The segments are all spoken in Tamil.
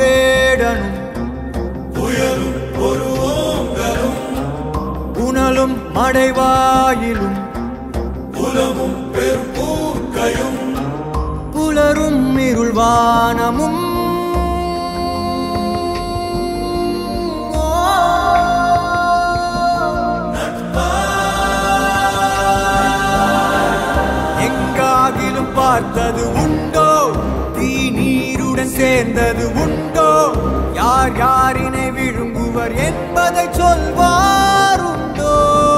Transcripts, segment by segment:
வேடனும் புயலும் ஒரு ஓங்கலும் புனலும் மடைவாயிலும் புலமும் பெரும்பூக்கையும் புலரும் இருள்வானமும் எங்காகிலும் பார்த்தது உண்டோ தீ நீருடன் சேர்ந்தது உண்டோ யார் யாரினை விழுங்குவர் என்பதை சொல்வார் உண்டோ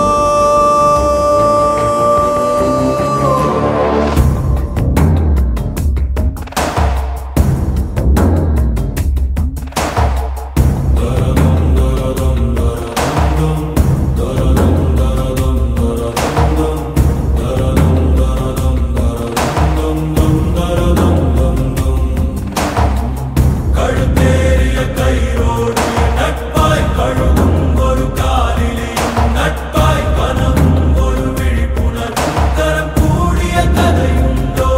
கழுத்தேறிய கயிறோடு நட்பாய் கழுவும் ஒரு காலிலேயும் நட்பாய் கனவும் ஒரு விழிப்புணர்வு தரம் கூடிய கதையுண்டோ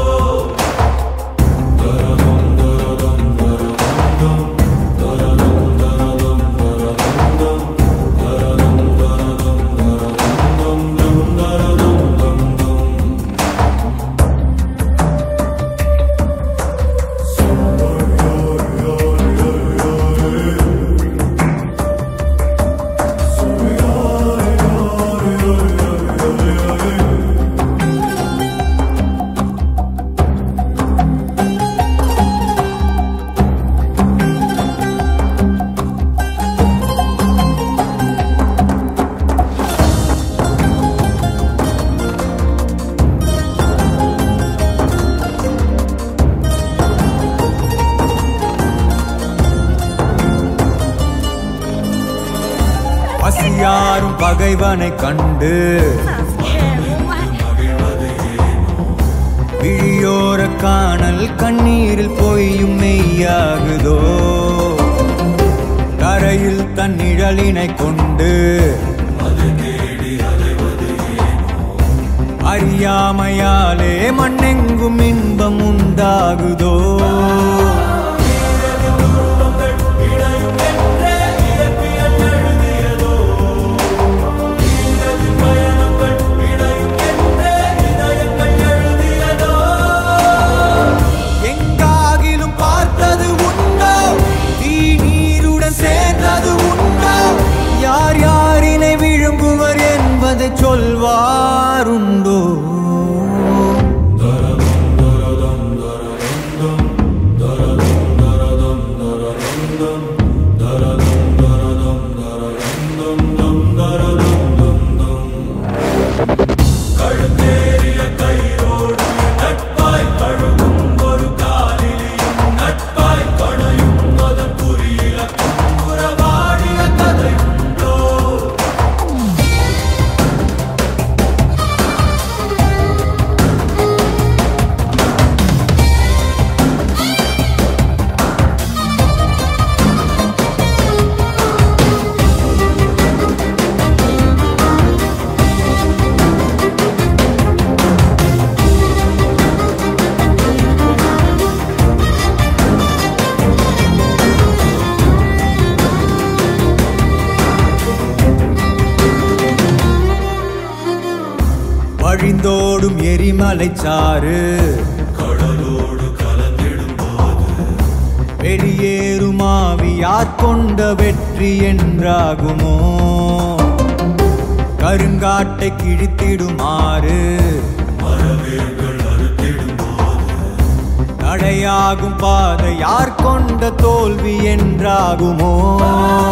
பசியாரும் பகைவனை கண்டு விழியோர காணல் கண்ணீரில் பொய்யும் மெய்யாகுதோ கரையில் தன் நிழலினை கொண்டு அறியாமையாலே மண்ணெங்கும் இன்பம் உண்டாகுதோ இணையும் என்றே இயற்பியல் எழுதியதோ ஈரத்தின் பயணங்கள் இணையும் என்றே இதயங்கள் எழுதியதோ எங்காகிலும் பார்த்தது உண்டோ தீ நீருடன் சேர்ந்தது உண்டோ யார் யாரினை விழுங்குவர் என்பதை சொல்வாருண்டோ கழுத்தேறிய கயிறோடு நட்பாய் கழுவும் ஒரு காலிலேயும் நட்பாய் கணையும் அதன் குறியிலக்கும் உறவாடிய கதையுண்டோ வழிந்தோடும் எரிமலை சாறு கடலோடு கலந்திடும் போது வெளியேறும் ஆவியார் கொண்ட வெற்றி என்றாகுமோ கருங்காட்டை கிழித்திடுமாறு மரவேர்கள் அறுத்திடும் போது தடையாகும் பாதை யார் கொண்ட தோல்வி என்றாகுமோ